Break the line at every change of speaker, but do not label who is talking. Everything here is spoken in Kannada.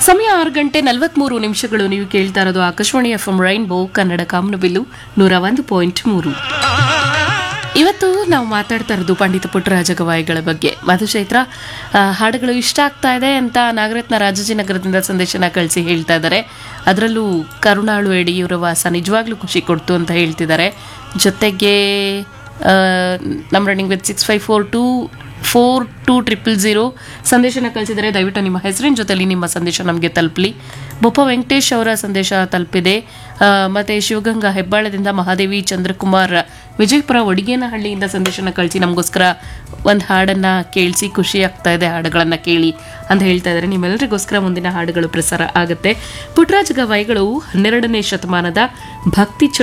ಸಮಯ ಆರು ಗಂಟೆ ನಲವತ್ಮೂರು ನಿಮಿಷಗಳು ನೀವು ಕೇಳ್ತಾ ಇರೋದು Akashvani F M rainbow Kannada ಕಾಮನಬಿಲ್ಲು ನೂರ ಒಂದು ಪಾಯಿಂಟ್ ಮೂರು ಇವತ್ತು ನಾವು ಮಾತಾಡ್ತಾ ಇರೋದು ಪಂಡಿತ ಪುಟ್ಟರಾಜ ಗವಾಯಿಗಳ ಬಗ್ಗೆ ಮಧುಚೈತ್ರ ಆ, ಹಾಡುಗಳು ಇಷ್ಟ ಆಗ್ತಾ ಇದೆ ಅಂತ ನಾಗರತ್ನ ರಾಜಾಜಿನಗರದಿಂದ ಸಂದೇಶನ ಕಳಿಸಿ ಹೇಳ್ತಾ ಇದ್ದಾರೆ ಅದರಲ್ಲೂ ಕರುಣಾಳು ಯಡಿಯೂರವಾಸ ನಿಜವಾಗ್ಲೂ ಖುಷಿ ಕೊಡ್ತು ಅಂತ ಹೇಳ್ತಿದ್ದಾರೆ ಜೊತೆಗೆ ಆ, ನಮ್ಮ running with six five four two four two triple zero ಸಂದೇಶನ ಕಳಿಸಿದರೆ ದಯವಿಟ್ಟು ನಿಮ್ಮ ಹೆಸರಿನ ಜೊತೆಲಿ ನಿಮ್ಮ ಸಂದೇಶ ನಮಗೆ ತಲುಪಲಿ ಬೊಪ್ಪ ವೆಂಕಟೇಶ್ ಅವರ ಸಂದೇಶ ತಲುಪಿದೆ ಆ, ಮತ್ತೆ ಶಿವಗಂಗಾ ಹೆಬ್ಬಾಳದಿಂದ ಮಹಾದೇವಿ ಚಂದ್ರಕುಮಾರ್ ವಿಜಯಪುರ ಒಡಿಗೇನಹಳ್ಳಿಯಿಂದ ಸಂದೇಶನ ಕಳಿಸಿ ನಮಗೋಸ್ಕರ ಒಂದು ಹಾಡನ್ನ ಕೇಳಿಸಿ ಖುಷಿ ಆಗ್ತಾ ಇದೆ ಹಾಡುಗಳನ್ನ ಕೇಳಿ ಅಂತ ಹೇಳ್ತಾ ಇದ್ದಾರೆ ನಿಮ್ಮೆಲ್ಲರಿಗೋಸ್ಕರ ಮುಂದಿನ ಹಾಡುಗಳು ಪ್ರಸಾರ ಆಗುತ್ತೆ ಪುಟ್ಟರಾಜ ಗವಾಯಿಗಳು ಹನ್ನೆರಡನೇ ಶತಮಾನದ ಭಕ್ತಿ